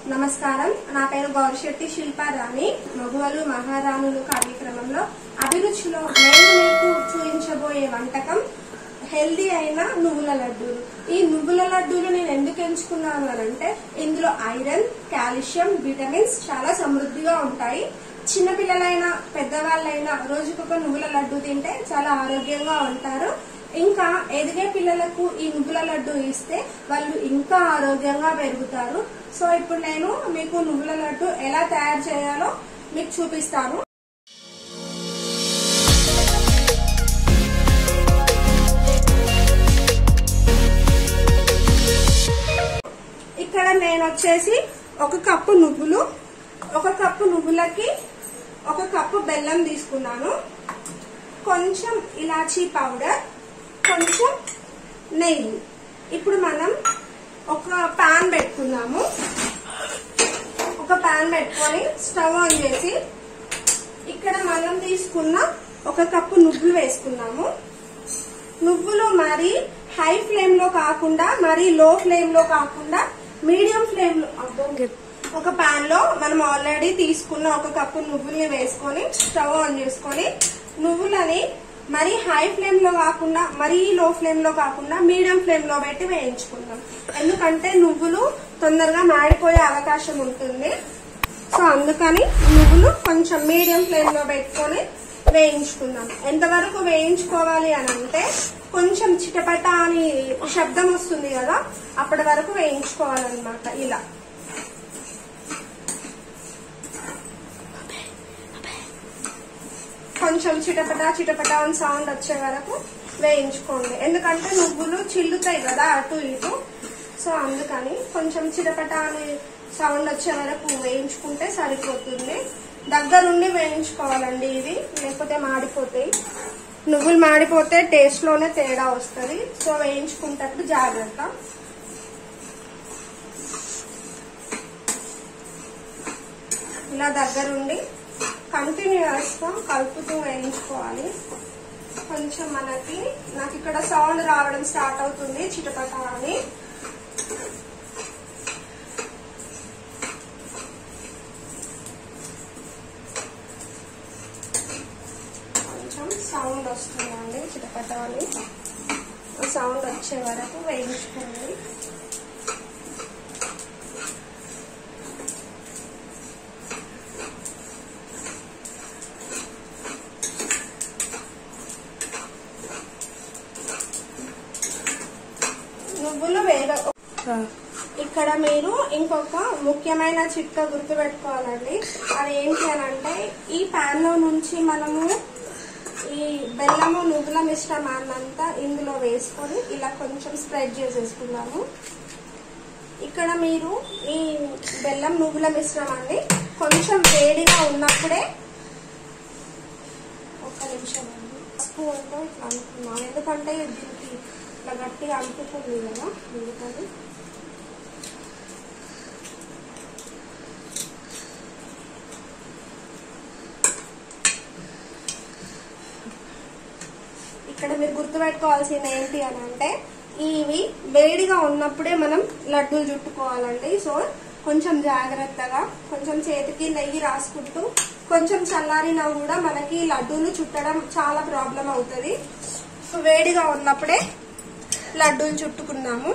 నమస్కారం నా పేరు గౌరిశెట్టి శిల్పారాణి మగువలు మహారాణులు కార్యక్రమంలో అభిరుచిలో నేను మీకు చూపించబోయే వంటకం హెల్దీ అయిన నువ్వుల లడ్డూలు ఈ నువ్వుల లడ్డూలు నేను ఎందుకు ఎంచుకున్నాను అని అంటే ఇందులో ఐరన్ కాల్షియం విటమిన్స్ చాలా సమృద్ధిగా ఉంటాయి చిన్నపిల్లలైనా పెద్దవాళ్ళైనా రోజుకొక నువ్వుల లడ్డు తింటే చాలా ఆరోగ్యంగా ఉంటారు ఇంకా ఎదిగే పిల్లలకు ఈ నువ్వుల లడ్డు ఇస్తే వాళ్ళు ఇంకా ఆరోగ్యంగా పెరుగుతారు సో ఇప్పుడు నేను మీకు నువ్వుల లడ్డు ఎలా తయారు చేయాలో మీకు చూపిస్తాను ఇక్కడ నేను వచ్చేసి ఒక కప్పు నువ్వులు ఒక కప్పు నువ్వులకి ఒక కప్పు బెల్లం తీసుకున్నాను కొంచెం ఇలాచీ పౌడర్ కొంచెం నెయ్యి ఇప్పుడు మనం ఒక పాన్ పెట్టుకుందాము ఒక పాన్ పెట్టుకొని స్టవ్ ఆన్ చేసి ఇక్కడ మనం తీసుకున్న ఒక కప్పు నువ్వులు వేసుకున్నాము నువ్వులు మరి హై ఫ్లేమ్ లో కాకుండా మరి లో ఫ్లేమ్ లో కాకుండా మీడియం ఫ్లేమ్ లో అబ్బో. ఒక పాన్ లో మనం ఆల్రెడీ తీసుకున్న ఒక కప్పు నువ్వుల్ని వేసుకొని స్టవ్ ఆన్ చేసుకొని నువ్వులని మరి హై ఫ్లేమ్ లో కాకుండా మరీ లో ఫ్లేమ్ లో కాకుండా మీడియం ఫ్లేమ్ లో పెట్టి వేయించుకుందాం ఎందుకంటే నువ్వులు తొందరగా మాడిపోయే అవకాశం ఉంటుంది సో అందుకని నువ్వులు కొంచెం మీడియం ఫ్లేమ్ లో పెట్టుకొని వేయించుకుందాం ఎంతవరకు వేయించుకోవాలి అని అంటే కొంచెం చిటపట అని శబ్దం వస్తుంది కదా అప్పటి వరకు వేయించుకోవాలన్నమాట ఇలా కొంచెం చిటపట చిటపట అని సౌండ్ వచ్చే వరకు వేయించుకోండి ఎందుకంటే నువ్వులు చిల్లుతాయి కదా అటు ఇటు సో అందుకని కొంచెం చిటపట అని సౌండ్ వచ్చే వరకు వేయించుకుంటే సరిపోతుంది దగ్గరుండి వేయించుకోవాలండి ఇవి లేకపోతే మాడిపోతాయి నువ్వులు మాడిపోతే టేస్ట్ లోనే తేడా వస్తుంది సో వేయించుకుంటప్పుడు జాగ్రత్త ఇలా దగ్గరుండి కంటిన్యూస్ గా కలుపుతూ వేయించుకోవాలి కొంచెం మనకి నాకు ఇక్కడ సౌండ్ రావడం స్టార్ట్ అవుతుంది చిటపట అని కొంచెం సౌండ్ వస్తుందండి చిటపట అని సౌండ్ వచ్చే వరకు వేయించుకోండి నువ్వులు వేగ ఇక్కడ మీరు ఇంకొక ముఖ్యమైన చిట్కా గుర్తు పెట్టుకోవాలండి అది ఏంటి అని అంటే ఈ పాన్ లో నుంచి మనము ఈ బెల్లము నువ్వుల మిశ్రమాన్ని అంతా ఇందులో వేసుకొని ఇలా కొంచెం స్ప్రెడ్ చేసేసుకున్నాము ఇక్కడ మీరు ఈ బెల్లం నువ్వుల మిశ్రమాన్ని కొంచెం వేడిగా ఉన్నప్పుడే ఒక్క నిమిషం అండి స్పూన్తో ఇట్లా అనుకున్నాను ఎందుకంటే దీనికి ఇట్లా గట్టిగా అంటుకుంది కదా అందుకని ఇక్కడ మీరు గుర్తుపెట్టుకోవాల్సింది ఏంటి అని అంటే ఇవి వేడిగా ఉన్నప్పుడే మనం లడ్డూలు చుట్టుకోవాలండి సో కొంచెం జాగ్రత్తగా కొంచెం చేతికి నెయ్యి రాసుకుంటూ కొంచెం చల్లారినా కూడా మనకి లడ్డూలు చుట్టడం చాలా ప్రాబ్లం అవుతుంది సో వేడిగా ఉన్నప్పుడే లడ్డూలు చుట్టుకున్నాము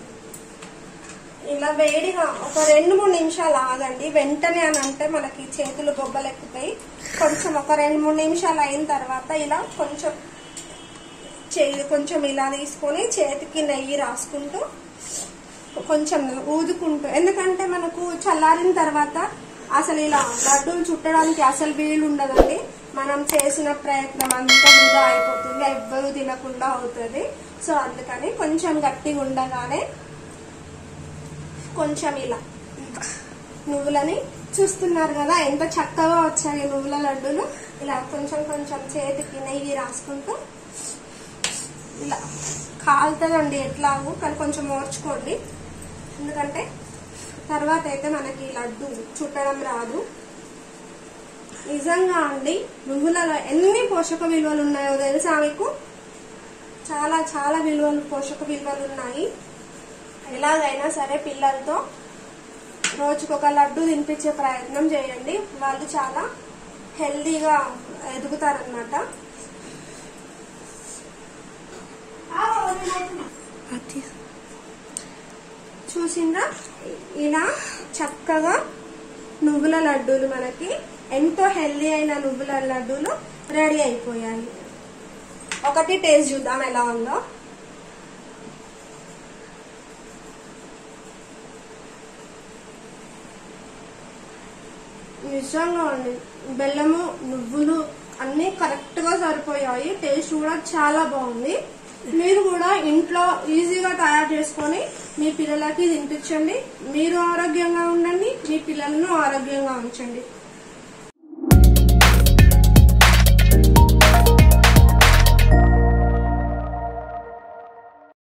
ఇలా వేడిగా ఒక రెండు మూడు నిమిషాలు ఆగండి వెంటనే అని అంటే మనకి చేతులు గొబ్బలెక్కుతాయి కొంచెం ఒక రెండు మూడు నిమిషాలు అయిన తర్వాత ఇలా కొంచెం చేయి కొంచెం ఇలా తీసుకొని చేతికి నెయ్యి రాసుకుంటూ కొంచెం ఊదుకుంటూ ఎందుకంటే మనకు చల్లారిన తర్వాత అసలు ఇలా లడ్డూలు చుట్టడానికి అసలు వీలు ఉండదండి మనం చేసిన ప్రయత్నం అంతా వృధా అయిపోతుంది ఎవ్వరూ తినకుండా అవుతుంది సో అందుకని కొంచెం గట్టిగా ఉండగానే కొంచెం ఇలా నువ్వులని చూస్తున్నారు కదా ఎంత చక్కగా వచ్చాయి నువ్వుల లడ్డూలు ఇలా కొంచెం కొంచెం చేతికి నెయ్యి రాసుకుంటూ ఇలా కాలుతుందండి ఎట్లాగూ కానీ కొంచెం ఓర్చుకోండి ఎందుకంటే తర్వాత అయితే మనకి లడ్డు చుట్టడం రాదు నిజంగా అండి నువ్వులలో ఎన్ని పోషక విలువలు ఉన్నాయో తెలుసా మీకు చాలా చాలా విలువలు పోషక విలువలు ఉన్నాయి ఎలాగైనా సరే పిల్లలతో రోజుకు ఒక లడ్డు తినిపించే ప్రయత్నం చేయండి వాళ్ళు చాలా హెల్దీగా ఎదుగుతారనమాట చూసిందా ఇలా చక్కగా నువ్వుల లడ్డూలు మనకి ఎంతో హెల్దీ అయిన నువ్వుల లడ్డూలు రెడీ అయిపోయాయి ఒకటి టేస్ట్ చూద్దాం ఎలా ఉందో నిజంగా అండి బెల్లము నువ్వులు అన్నీ కరెక్ట్ గా సరిపోయాయి టేస్ట్ కూడా చాలా బాగుంది మీరు కూడా ఇంట్లో ఈజీగా తయారు చేసుకొని మీ పిల్లలకి తినిపించండి మీరు ఆరోగ్యంగా ఉండండి మీ పిల్లలను ఆరోగ్యంగా ఉంచండి